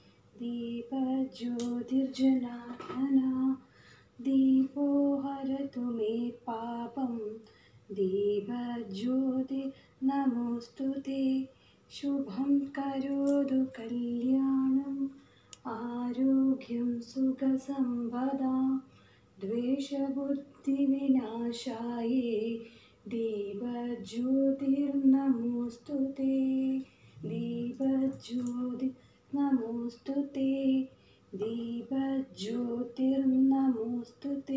ദീപജ്യോതിർജനാർദ്ദന ദീപോ ഹരതു മേ പാപം ദീപജ്യോതി നമോസ്തു തേ ശുഭം കരോതു കല്യാണം ആരോഗ്യം സുഖസമ്പദാ द्वेषबुद्धिविनाशाये दीपज्योतिर्नमोऽस्तु ते दीपज्योति नमोऽस्तु ते दीपज्योतिर्नमोऽस्तु ते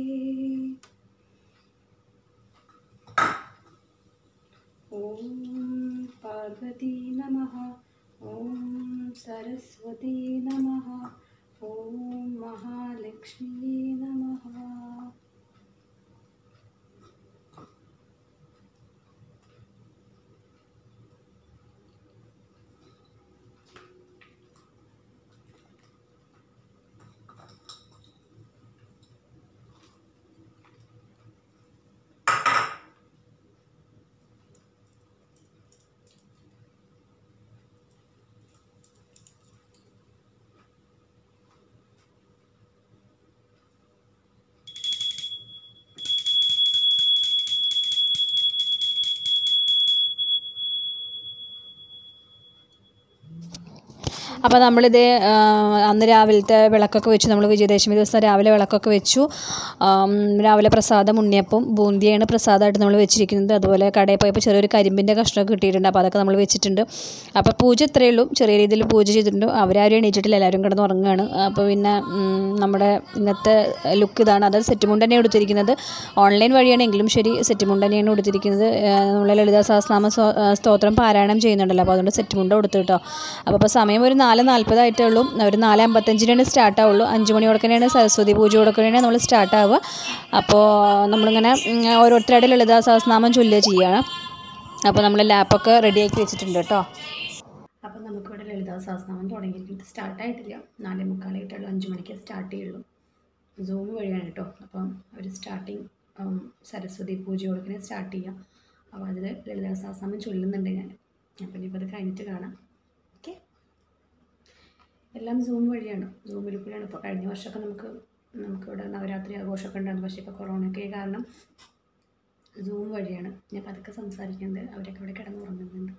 ॐ पार्वती नमः ॐ सरस्वती नमः ॐ महालक्ष्मी नमः അപ്പോൾ നമ്മളിത് ആ, അന്ന് രാവിലത്തെ വിളക്കൊക്കെ വെച്ചു നമ്മൾ വിജയദശമി ദിവസം രാവിലെ വിളക്കൊക്കെ വെച്ചു ആം, രാവിലെ പ്രസാദം ഉണ്ണിയപ്പം ബൂന്തിയാണ് പ്രസാദമായിട്ട് നമ്മൾ വെച്ചിരിക്കുന്നത് അതുപോലെ കടയിൽ പോയപ്പോൾ ചെറിയൊരു കരിമ്പിൻ്റെ കഷ്ണമൊക്കെ കിട്ടിയിട്ടുണ്ട് അപ്പോൾ അതൊക്കെ നമ്മൾ വെച്ചിട്ടുണ്ട് അപ്പോൾ പൂജ ഇത്രയേ ഉള്ളൂ ചെറിയ രീതിയിൽ പൂജ ചെയ്തിട്ടുണ്ട് അവരാരും എണീറ്റിട്ടില്ല എല്ലാവരും കിടന്ന് ഉറങ്ങുകയാണ് അപ്പോൾ പിന്നെ ഉം, നമ്മുടെ ഇന്നത്തെ ലുക്ക് ഇതാണ് അത് സെറ്റ് മുണ്ട് തന്നെയാണ് എടുത്തിരിക്കുന്നത് ഓൺലൈൻ വഴിയാണെങ്കിലും ശരി സെറ്റ് മുണ്ട് തന്നെയാണ് എടുത്തിരിക്കുന്നത് നമ്മൾ ലളിതാ സഹസ്രനാമ സ്വ- ആ, സ്തോത്രം പാരായണം ചെയ്യുന്നുണ്ടല്ലോ അപ്പോൾ അതുകൊണ്ട് സെറ്റ് മുണ്ട് കൊടുത്തു കേട്ടോ അപ്പോൾ ഇപ്പോൾ സമയം ഒരു നാല് നാൽപ്പതായിട്ടേ ഉള്ളൂ ഒരു നാല് അമ്പത്തഞ്ചിനാണ് സ്റ്റാർട്ട് ആവുള്ളൂ അഞ്ച് മണി കൊടുക്കാനാണ് സരസ്വതി പൂജ കൊടുക്കാനാണ് നമ്മൾ സ്റ്റാർട്ട് ആവുക അപ്പോൾ നമ്മളിങ്ങനെ ഉം, ഓരോരുത്തരുടെ ലളിതാ സഹസ്രനാമം ചൊല്ലുക ചെയ്യുകയാണ് അപ്പോൾ നമ്മൾ ലാപ്പൊക്കെ റെഡിയാക്കി വെച്ചിട്ടുണ്ട് കേട്ടോ അപ്പം നമുക്കിവിടെ ലളിതാ സഹസ്രനാമം തുടങ്ങിയിട്ടുണ്ട് സ്റ്റാർട്ടായിട്ടില്ല നാലേ മുക്കാലായിട്ടുള്ളൂ അഞ്ച് മണിക്ക് സ്റ്റാർട്ട് ചെയ്യുള്ളൂ സൂം വഴിയാണ് കേട്ടോ അപ്പം ഒരു സ്റ്റാർട്ടിങ് സരസ്വതി പൂജ കൊടുക്കുന്നത് സ്റ്റാർട്ട് ചെയ്യാം അപ്പോൾ അതിൽ ലളിതാ സഹസ്രനാമം ചൊല്ലുന്നുണ്ട് ഞാൻ അപ്പം ഇനിയിപ്പോൾ അത് കഴിഞ്ഞിട്ട് കാണാം ഓക്കെ എല്ലാം സൂം വഴിയാണ് സൂമിൽ കൂടെയാണ് ഇപ്പോൾ കഴിഞ്ഞ വർഷമൊക്കെ നമുക്ക് നമുക്കിവിടെ നവരാത്രി ആഘോഷമൊക്കെ ഉണ്ടായിരുന്നു പക്ഷേ ഇപ്പോൾ കൊറോണയൊക്കെ കാരണം സൂം വഴിയാണ് ഞാൻ പതുക്കെ സംസാരിക്കുന്നത് അവരൊക്കെ ഇവിടെ കിടന്നുറങ്ങുന്നുണ്ട്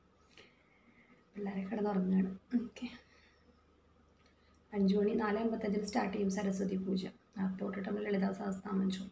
പിള്ളേരെ കിടന്നുറങ്ങുകയാണ് ഓക്കെ അഞ്ച് മണി നാല് അമ്പത്തഞ്ചിന് സ്റ്റാർട്ട് ചെയ്യും സരസ്വതി പൂജ അപ്പോൾ തൊട്ടിട്ട് നമ്മൾ ലളിതാ സഹസ്രനാമം ചൊല്ലും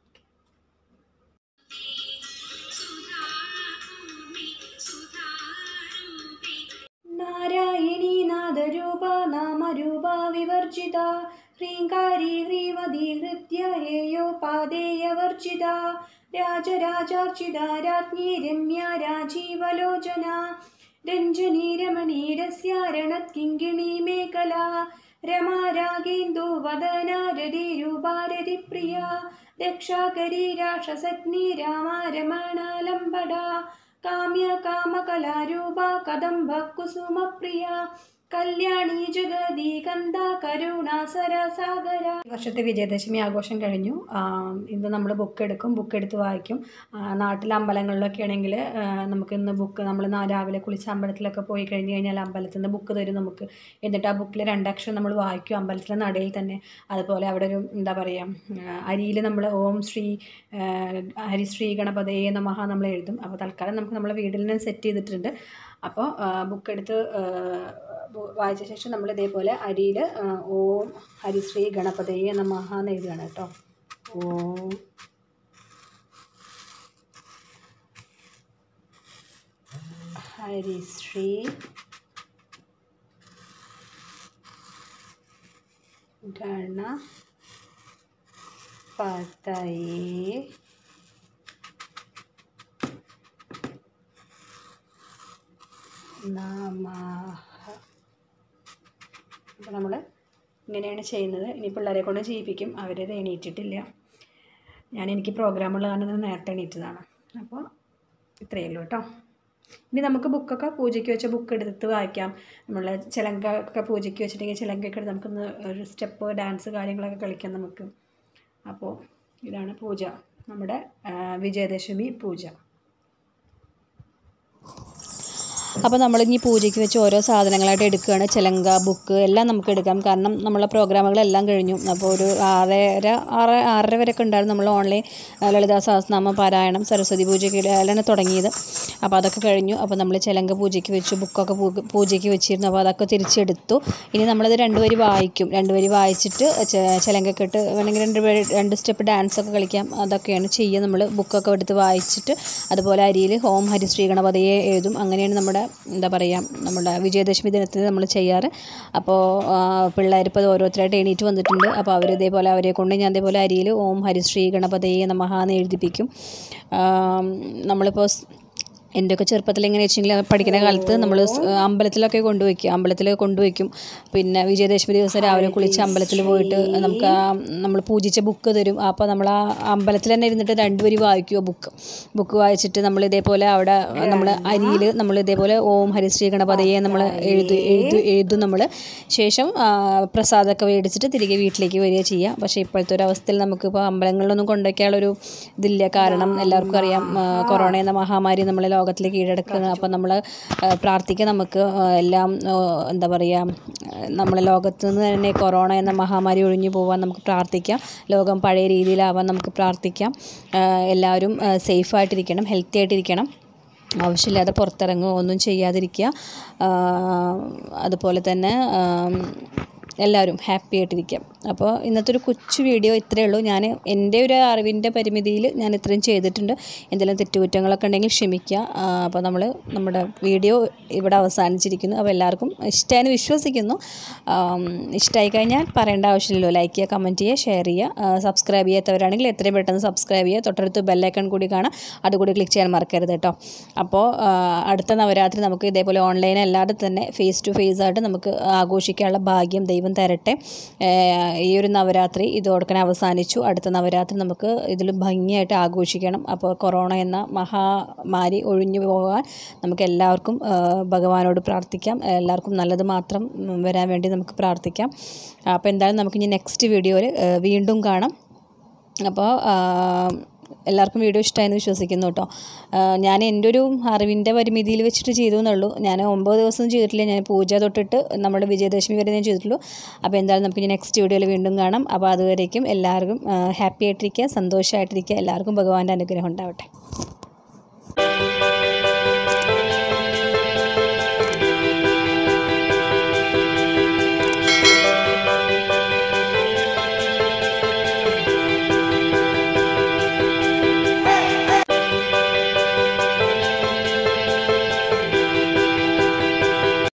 നാരായണീ നാദരൂപ നാമരൂപ വിവർജിത ഹ്രീങ്കാരി ഹ്രീമതി ഹൃദ്യയേയോ പാദേയവർജിത രാജരാജാർച്ചിത രാജ്ഞി രമ്യ രാജീവലോചന രഞ്ജനി രമണീരസ്യാരണത്കിങ്കിണീ മേഖല രമാ രാഗേന്ദു വദന രതിരൂപാരതി പ്രിയ രക്ഷാകരി രാക്ഷസഗ്നി രാമ രമണാലംബട കാമ്യ കാമകലാരൂപ കദംബ കുസുമ പ്രിയ കല്യാണി ജഗതി കന്ദ കരുണാ സരസാഗര വർഷത്തെ വിജയദശമി ആഘോഷം കഴിഞ്ഞു ആ, ഇന്ന് നമ്മൾ ബുക്ക് എടുക്കും ബുക്ക് എടുത്ത് വായിക്കും ആ, നാട്ടിലെ അമ്പലങ്ങളിലൊക്കെ ആണെങ്കിൽ നമുക്ക് ഇന്ന് ബുക്ക് നമ്മൾ രാവിലെ കുളിച്ച് അമ്പലത്തിലൊക്കെ പോയി കഴിഞ്ഞ് കഴിഞ്ഞാൽ അമ്പലത്തിൽ നിന്ന് ബുക്ക് തരും നമുക്ക് എന്നിട്ട് ആ ബുക്കിൽ രണ്ടക്ഷരം നമ്മൾ വായിക്കും അമ്പലത്തിലെ നടയിൽ തന്നെ അതുപോലെ അവിടെ ഒരു എന്താ പറയുക അരിയിൽ നമ്മൾ ഓം ശ്രീ ആ, ഹരിശ്രീ ഗണപതയെ നമഃ നമ്മൾ എഴുതും അപ്പോൾ തൽക്കാലം നമുക്ക് നമ്മളെ വീട്ടിൽ നിന്ന് സെറ്റ് ചെയ്തിട്ടുണ്ട് അപ്പോൾ ബുക്ക് എടുത്ത് ആ, ബു- വായിച്ച ശേഷം നമ്മൾ ഇതേപോലെ അരിയിൽ ഓം ഹരിശ്രീ ഗണപതയെ നമഃ എന്ന് എഴുതുകയാണ് കേട്ടോ ഓം ഹരിശ്രീ ഗണപതയെ നമഃ അപ്പോൾ നമ്മൾ ഇങ്ങനെയാണ് ചെയ്യുന്നത് ഇനി പിള്ളേരെ കൊണ്ട് ചെയ്യിപ്പിക്കും അവരത് എണീറ്റിട്ടില്ല ഞാൻ എനിക്ക് പ്രോഗ്രാമുള്ള കാരണം ഞാൻ നേരത്തെ എണീറ്റതാണ് അപ്പോൾ ഇത്രയേ ഉള്ളൂ കേട്ടോ ഇനി നമുക്ക് ബുക്കൊക്കെ പൂജയ്ക്ക് വെച്ച ബുക്ക് എടുത്ത് വായിക്കാം നമ്മൾ ചിലങ്ക ഒക്കെ പൂജയ്ക്ക് വെച്ചിട്ടുണ്ടെങ്കിൽ ചിലങ്കയൊക്കെ എടുത്ത് നമുക്കൊന്ന് ഒരു സ്റ്റെപ്പ് ഡാൻസ് കാര്യങ്ങളൊക്കെ കളിക്കാം നമുക്ക് അപ്പോൾ ഇതാണ് പൂജ നമ്മുടെ ആ, വിജയദശമി പൂജ അപ്പോൾ നമ്മൾ ഇനി പൂജയ്ക്ക് വെച്ച് ഓരോ സാധനങ്ങളായിട്ട് എടുക്കുകയാണ് ചിലങ്ക ബുക്ക് എല്ലാം നമുക്ക് എടുക്കാം കാരണം നമ്മളെ പ്രോഗ്രാമുകളെല്ലാം കഴിഞ്ഞു അപ്പോൾ ഒരു ആറര ആറ് ആറര വരെയൊക്കെ ഉണ്ടായിരുന്നു നമ്മൾ ഓൺലൈൻ ലളിതാ സഹസ്രനാമ പാരായണം സരസ്വതി പൂജയ്ക്ക് എല്ലാം തുടങ്ങിയത് അപ്പോൾ അതൊക്കെ കഴിഞ്ഞു അപ്പോൾ നമ്മൾ ചിലങ്ക പൂജയ്ക്ക് വെച്ചു ബുക്കൊക്കെ പൂ- പൂജയ്ക്ക് വെച്ചിരുന്നു അപ്പോൾ അതൊക്കെ തിരിച്ചെടുത്തു ഇനി നമ്മളത് രണ്ടുപേര് വായിക്കും രണ്ടുപേര് വായിച്ചിട്ട് ചെ- ചിലങ്കൊക്കെ ഇട്ട് വേണമെങ്കിൽ രണ്ട് പേര് രണ്ട് സ്റ്റെപ്പ് ഡാൻസ് ഒക്കെ കളിക്കാം അതൊക്കെയാണ് ചെയ്യുക നമ്മൾ ബുക്കൊക്കെ എടുത്ത് വായിച്ചിട്ട് അതുപോലെ അരിയിൽ ഓം ഹരിശ്രീ ഗണപതിയെ എഴുതും അങ്ങനെയാണ് നമ്മുടെ എന്താ പറയുക നമ്മുടെ വിജയദശമി ദിനത്തിൽ നമ്മൾ ചെയ്യാറ് അപ്പോൾ പിള്ളേർ ഇപ്പോൾ ഓരോരുത്തരായിട്ട് എണീറ്റ് വന്നിട്ടുണ്ട് അപ്പോൾ അവർ ഇതേപോലെ അവരെ കൊണ്ട് ഞാൻ ഇതേപോലെ അരിയിൽ ഓം ഹരിശ്രീ ഗണപതിയെ നമഃ എന്ന് എഴുതിപ്പിക്കും ആം, നമ്മളിപ്പോൾ സ്- എൻ്റെയൊക്കെ ചെറുപ്പത്തിൽ എങ്ങനെ വെച്ചെങ്കിൽ പഠിക്കുന്ന കാലത്ത് നമ്മൾ അമ്പലത്തിലൊക്കെ കൊണ്ടുവയ്ക്കും അമ്പലത്തിൽ കൊണ്ടുവയ്ക്കും പിന്നെ വിജയദശമി ദിവസം രാവിലെ കുളിച്ച് അമ്പലത്തിൽ പോയിട്ട് നമുക്ക് ആ നമ്മൾ പൂജിച്ച ബുക്ക് തരും അപ്പോൾ നമ്മൾ ആ അമ്പലത്തിൽ തന്നെ ഇരുന്നിട്ട് രണ്ടുപേരും വായിക്കുമോ ബുക്ക് ബുക്ക് വായിച്ചിട്ട് നമ്മൾ ഇതേപോലെ അവിടെ നമ്മൾ അരിയിൽ നമ്മൾ ഇതേപോലെ ഓം ഹരിശ്രീ ഗണപതിയെ നമ്മൾ എഴുതി എഴുതി എഴുതും നമ്മൾ ശേഷം ആ, പ്രസാദമൊക്കെ മേടിച്ചിട്ട് തിരികെ വീട്ടിലേക്ക് വരിക ചെയ്യുക പക്ഷേ ഇപ്പോഴത്തെ ഒരു അവസ്ഥയിൽ നമുക്കിപ്പോൾ അമ്പലങ്ങളിലൊന്നും കൊണ്ടുവയ്ക്കാനുള്ളൊരു ഇതില്ല കാരണം എല്ലാവർക്കും അറിയാം ആ, കൊറോണ എന്ന മഹാമാരി നമ്മളെ ലോകത്തിൽ കീഴടക്കുക അപ്പോൾ നമ്മൾ പ്രാർത്ഥിക്കുക നമുക്ക് ആ, എല്ലാം ആ, എന്താ പറയുക നമ്മളെ ലോകത്ത് നിന്ന് തന്നെ കൊറോണ എന്ന മഹാമാരി ഒഴിഞ്ഞു പോകാൻ നമുക്ക് പ്രാർത്ഥിക്കാം ലോകം പഴയ രീതിയിലാവാൻ നമുക്ക് പ്രാർത്ഥിക്കാം ആ, എല്ലാവരും സേഫായിട്ടിരിക്കണം ഹെൽത്തി ആയിട്ടിരിക്കണം ആവശ്യമില്ലാതെ പുറത്തിറങ്ങുക ഒന്നും ചെയ്യാതിരിക്കുക ആ, അതുപോലെ തന്നെ ആം, എല്ലാവരും ഹാപ്പി ആയിട്ടിരിക്കുക അപ്പോൾ ഇന്നത്തെ ഒരു കൊച്ചു വീഡിയോ ഇത്രയേ ഉള്ളൂ ഞാൻ എൻ്റെ ഒരു അറിവിൻ്റെ പരിമിതിയിൽ ഞാൻ ഇത്രയും ചെയ്തിട്ടുണ്ട് എന്തെങ്കിലും തെറ്റുകുറ്റങ്ങളൊക്കെ ഉണ്ടെങ്കിൽ ക്ഷമിക്കുക ആ, അപ്പോൾ നമ്മൾ നമ്മുടെ വീഡിയോ ഇവിടെ അവസാനിച്ചിരിക്കുന്നു അപ്പോൾ എല്ലാവർക്കും ഇഷ്ടമായെന്ന് വിശ്വസിക്കുന്നു ഇഷ്ടമായി കഴിഞ്ഞാൽ പറയേണ്ട ആവശ്യമില്ലല്ലോ ലൈക്ക് ചെയ്യുക കമൻറ്റ് ചെയ്യുക ഷെയർ ചെയ്യുക സബ്സ്ക്രൈബ് ചെയ്യാത്തവരാണെങ്കിൽ എത്രയും പെട്ടെന്ന് സബ്സ്ക്രൈബ് ചെയ്യുക തൊട്ടടുത്ത് ബെല്ലൈക്കൺ കൂടി കാണാം അതുകൂടി ക്ലിക്ക് ചെയ്യാൻ മറക്കരുത് കേട്ടോ അപ്പോൾ ആ, അടുത്ത നവരാത്രി നമുക്ക് ഇതേപോലെ ഓൺലൈൻ അല്ലാതെ തന്നെ ഫേസ് ടു ഫേസ് ആയിട്ട് നമുക്ക് ആഘോഷിക്കാനുള്ള ഭാഗ്യം ദൈവം തരട്ടെ ഏ, ഈ ഒരു നവരാത്രി ഇതോടൊക്കെ അവസാനിച്ചു അടുത്ത നവരാത്രി നമുക്ക് ഇതിൽ ഭംഗിയായിട്ട് ആഘോഷിക്കണം അപ്പോൾ കൊറോണ എന്ന മഹാമാരി ഒഴിഞ്ഞു പോകാൻ നമുക്ക് എല്ലാവർക്കും ആ, ഭഗവാനോട് പ്രാർത്ഥിക്കാം എല്ലാവർക്കും നല്ലത് മാത്രം ഉം, വരാൻ വേണ്ടി നമുക്ക് പ്രാർത്ഥിക്കാം അപ്പോൾ എന്തായാലും നമുക്കിനി നെക്സ്റ്റ് വീഡിയോയിൽ വീണ്ടും കാണാം അപ്പോൾ എല്ലാവർക്കും വീഡിയോ ഇഷ്ടമായെന്ന് വിശ്വസിക്കുന്നു കേട്ടോ ആ, ഞാൻ എൻ്റെ ഒരു അറിവിൻ്റെ പരിമിതിയിൽ വെച്ചിട്ട് ചെയ്തു എന്നുള്ളൂ ഞാൻ ഒമ്പത് ദിവസം ചെയ്തിട്ടില്ല ഞാൻ പൂജ തൊട്ടിട്ട് നമ്മുടെ വിജയദശമി വരെ ഞാൻ ചെയ്തിട്ടുള്ളൂ അപ്പോൾ എന്തായാലും നമുക്ക് ഇനി നെക്സ്റ്റ് വീഡിയോയിൽ വീണ്ടും കാണാം അപ്പോൾ അതുവരേക്കും എല്ലാവർക്കും ഹാപ്പി ആയിട്ടിരിക്കുക സന്തോഷമായിട്ടിരിക്കുക എല്ലാവർക്കും ഭഗവാന്റെ അനുഗ്രഹം ഉണ്ടാവട്ടെ